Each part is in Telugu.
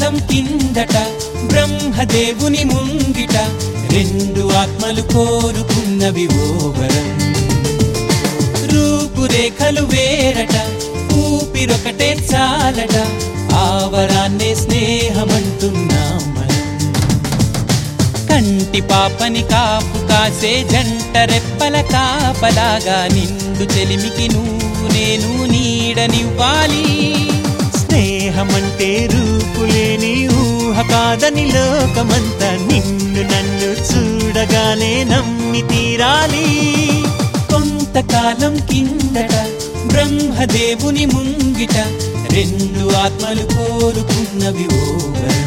కొంతకాలం కిందట బ్రహ్మదేవుని ముంగిట రెండు ఆత్మలు కోరుకున్నవి ఓవరం రూపురేఖలు వేరట ఊపిరొకటే చాలట ఆవరాన్నే స్నేహమంటున్నాం మనం కంటి పాపని కాపు కాసే జంట రెప్పల కాపలాగా నిండు చెలిమికి నువ్వు నేను నీడనివ్వాలి స్నేహమంటే రూపులేని ఊహ కాదని లోకమంతా నిన్ను నన్ను చూడగానే నమ్మి తీరాలి కొంతకాలం కిందట బ్రహ్మదేవుని ముంగిట రెండు ఆత్మలు కోరుకున్నవి ఓవరం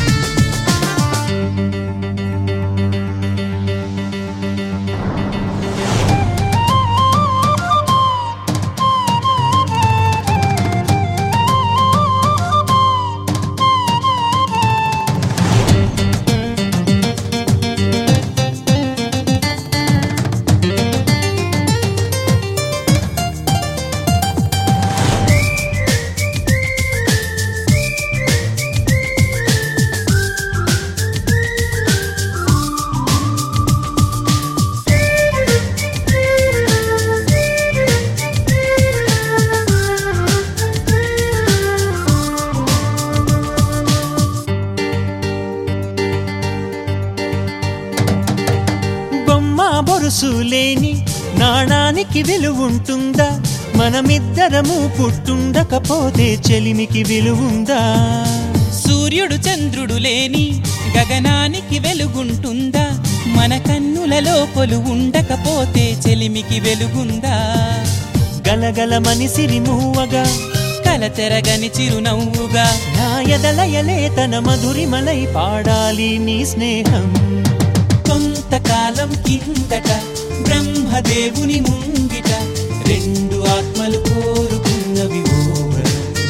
బొమ్మ బొరుసు లేని నాణానికి విలువుంటుందా మనమిద్దరము పుట్టుండకపోతే చెలిమికి విలువుందా సూర్యుడు చంద్రుడు లేని గగనానికి వెలుగుంటుందా మన కన్నులలో కొలు ఉండకపోతే చెలిమికి వెలుగుందా గలగల మనిసిరి మూవగా కలతెరగని చిరునవ్వుగా నా ఎదలయలే తన మధురిమలై పాడాలి నీ స్నేహం కొంతకాలం కిందట బ్రహ్మదేవుని ముంగిట రెండు ఆత్మలు కోరుకున్నవి ఓవరం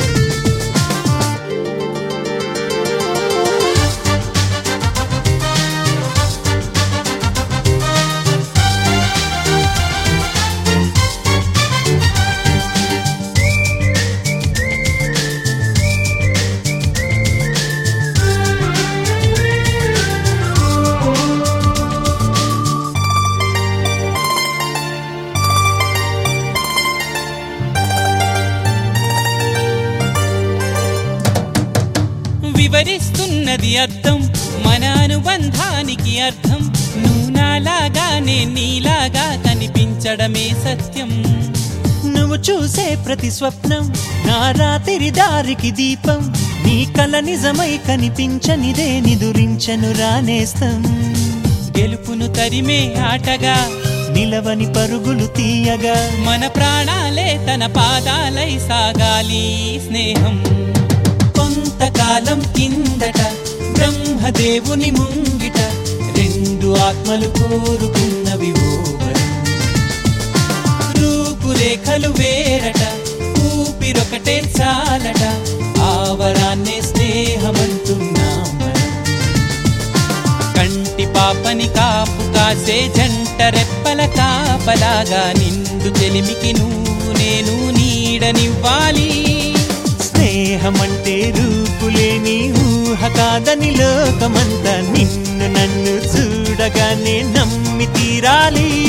వివరిస్తున్నది అర్థం మన అనుబంధానికి అర్థం నువ్వు నాలాగా నేను నీలాగా కనిపించడమే సత్యం నువ్వు చూసే ప్రతి స్వప్నం నా రాత్రి దారికి దీపం నీ కల నిజమై కనిపించనిదే నిదురించను రానేస్తం గెలుపును తరిమే ఆటగా నిలవని పరుగులు తీయగా మన ప్రాణాలే తన పాదాలై సాగాలి స్నేహం కొంతకాలం కిందట బ్రహ్మదేవుని ముంగిట రెండు ఆత్మలు కోరుకున్నవి ఓవరం రూపురేఖలు వేరట ఊపిరొకటే చాలట ఆవరాన్నే స్నేహమంటున్నాం మనం. కంటి పాపని కాపు కాసే జంట రెప్పల కాపలాగా నిండు చెలిమికి నువ్వు నేను నీడనివ్వాలి స్నేహమంటే రూపులేని ఊహ కాదని లోకమంతా నిన్ను నన్ను చూడగానే నమ్మి తీరాలి